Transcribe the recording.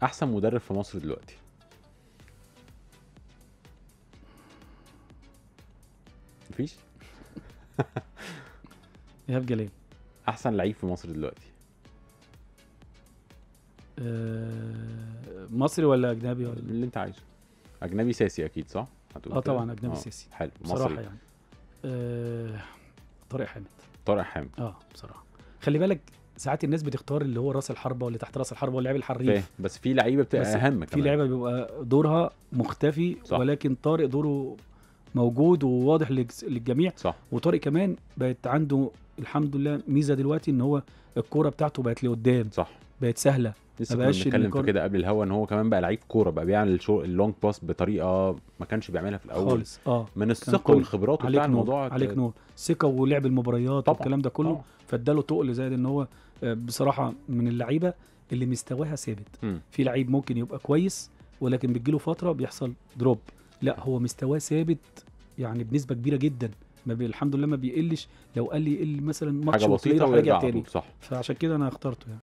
احسن مدرب في مصر دلوقتي مفيش ايهاب جلال احسن لعيب في مصر دلوقتي آه، مصري ولا اجنبي ولا اللي انت عايزه اجنبي سياسي اكيد صح هتقول اه كده؟ طبعا اجنبي آه، سياسي حلو بصراحه مصري يعني آه، طارق حامد طارق حامد اه بصراحه خلي بالك ساعات الناس بتختار اللي هو راس الحربه واللي تحت راس الحربه واللاعب الحريف فاهم بس في لعيبه بتبقى بس اهم كمان في لعيبه بيبقى دورها مختفي صح. ولكن طارق دوره موجود وواضح للج- للجميع صح وطارق كمان بقت عنده الحمد لله ميزه دلوقتي ان هو الكوره بتاعته بقت لقدام صح بقت سهله لسه ما كنا بقاش بنتكلم في الكورة- كده قبل الهوا ان هو كمان بقى لعيب كوره بقى بيعمل الشو اللونج باس بطريقه ما كانش بيعملها في الاول خالص اه من الثقه قوي. والخبرات وبتاع عليك نور الموضوع عليك نور ثقه ولعب المباريات طبعاً. والكلام ده كله آه. فاداله تقل زائد ان هو آه، بصراحه من اللعيبه اللي مستواها ثابت مم. في لعيب ممكن يبقى كويس ولكن بتجيله فتره بيحصل دروب لا هو مستواه ثابت يعني بنسبه كبيره جدا ما بي... الحمد لله ما بيقلش لو قال لي يقل مثلا ماتش حاجه وتلاقيه بسيطه راح ويرجع راجع على تاني طول صح فعشان كده انا اخترته يعني